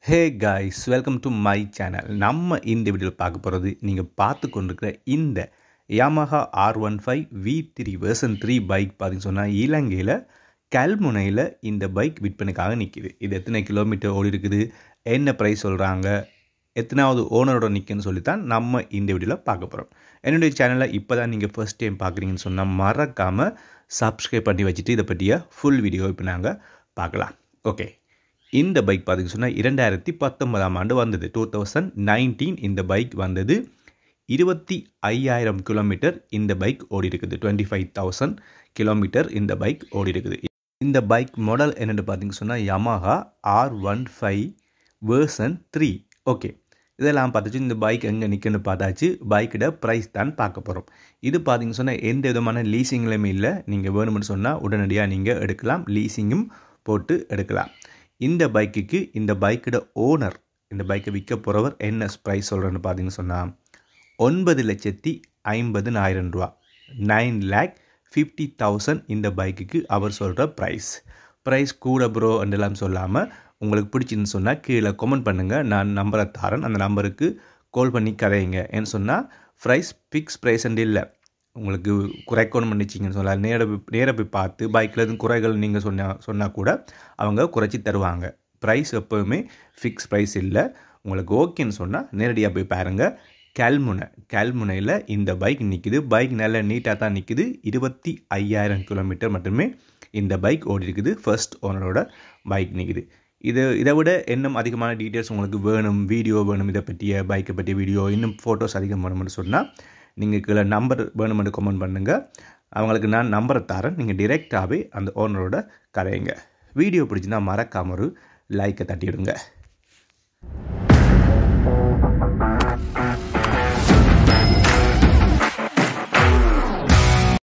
hey guys welcome to my channel நம்ம இந்த வீடியோவில் பார்க்க போகிறது நீங்கள் பார்த்து கொண்டிருக்கிற இந்த Yamaha R one five V three version three bike பார்த்தீங்கன்னு சொன்னால் இலங்கையில் கல்முனையில் இந்த பைக் விற்பனைக்காக நிற்கிது இது எத்தனை கிலோமீட்டர் ஓடி இருக்குது என்ன ப்ரைஸ் சொல்கிறாங்க எத்தனாவது ஓனரோட நிற்குன்னு சொல்லித்தான் நம்ம இந்த வீடியோவில் பார்க்க போகிறோம் என்னுடைய சேனலை இப்போ தான் நீங்கள் ஃபர்ஸ்ட் டைம் பார்க்குறீங்கன்னு சொன்னால் மறக்காமல் சப்ஸ்கிரைப் பண்ணி வச்சுட்டு இதை பற்றிய ஃபுல் வீடியோ இப்போ நாங்கள் பார்க்கலாம் ஓகே இந்த பைக் பார்த்தீங்கன்னு சொன்னால் இரண்டாயிரத்தி பத்தொன்பதாம் ஆண்டு வந்தது டூ தௌசண்ட் நைன்டீன் இந்த பைக் வந்தது இருபத்தி ஐயாயிரம் கிலோமீட்டர் இந்த பைக் ஓடி இருக்குது டுவெண்ட்டி ஃபைவ் தௌசண்ட் கிலோமீட்டர் இந்த பைக் ஓடி இருக்குது இந்த பைக் மாடல் என்னென்னு பார்த்தீங்கன்னு சொன்னால் Yamaha R one five version three okay இதெல்லாம் பார்த்துச்சு இந்த பைக் எங்கே நிற்குன்னு பார்த்தாச்சு பைக்கோட ப்ரைஸ் தான் பார்க்க போகிறோம் இது பார்த்தீங்கன்னு சொன்னால் எந்த விதமான லீசிங்லையுமே இல்லை நீங்கள் வேணும்னு சொன்னால் உடனடியாக நீங்கள் எடுக்கலாம் லீசிங்கும் போட்டு எடுக்கலாம் இந்த பைக்குக்கு இந்த பைக்கோட ஓனர் இந்த பைக்கை விற்க போகிறவர் என்ன ப்ரைஸ் சொல்கிறேன்னு பார்த்தீங்கன்னு சொன்னால் ஒன்பது லட்சத்தி ஐம்பதுனாயிரம் ரூபா நைன் லேக் ஃபிஃப்டி தௌசண்ட் இந்த பைக்குக்கு அவர் சொல்கிற ப்ரைஸ் ப்ரைஸ் கூட ப்ரோ என்றெல்லாம் சொல்லாமல் உங்களுக்கு பிடிச்சின்னு சொன்னால் கீழே கமெண்ட் பண்ணுங்கள் நான் நம்பரை தரேன் அந்த நம்பருக்கு கால் பண்ணி கதையுங்க ஏன்னு சொன்னால் ப்ரைஸ் ஃபிக்ஸ் ப்ரைஸ் இல்லை உங்களுக்கு குறைக்கணும் பண்ணிச்சிங்கன்னு சொல்லலாம் நேர நேர போய் பார்த்து பைக்கில் எதுவும் குறைகள் நீங்கள் சொன்னால் சொன்னால் கூட அவங்க குறைச்சி தருவாங்க ப்ரைஸ் எப்போவுமே ஃபிக்ஸ் ப்ரைஸ் இல்லை உங்களுக்கு ஓகேன்னு சொன்னால் நேரடியாக போய் பாருங்கள் கல்முனை கல்முனையில் இந்த பைக் நிற்கிது பைக் நல்ல நீட்டாக தான் நிற்கிது இருபத்தி ஐயாயிரம் கிலோமீட்டர் மட்டுமே இந்த பைக் ஓடி இருக்குது ஃபர்ஸ்ட் ஓனரோட பைக் நிற்கிது இது இதை விட இன்னும் அதிகமான டீட்டெயில்ஸ் உங்களுக்கு வேணும் வீடியோ வேணும் இதை பற்றிய பைக்கை பற்றிய வீடியோ இன்னும் ஃபோட்டோஸ் அதிகம் வேணும்னு சொன்னால் நீங்கள் கீழே நம்பர் வேணுமென்று கமெண்ட் பண்ணுங்கள் அவங்களுக்கு நான் நம்பரை தரேன் நீங்கள் டிரெக்டாகவே அந்த ஓனரோட கதையுங்க வீடியோ பிடிச்சிருந்தா மறக்காம ஒரு லைக்கை தட்டிவிடுங்க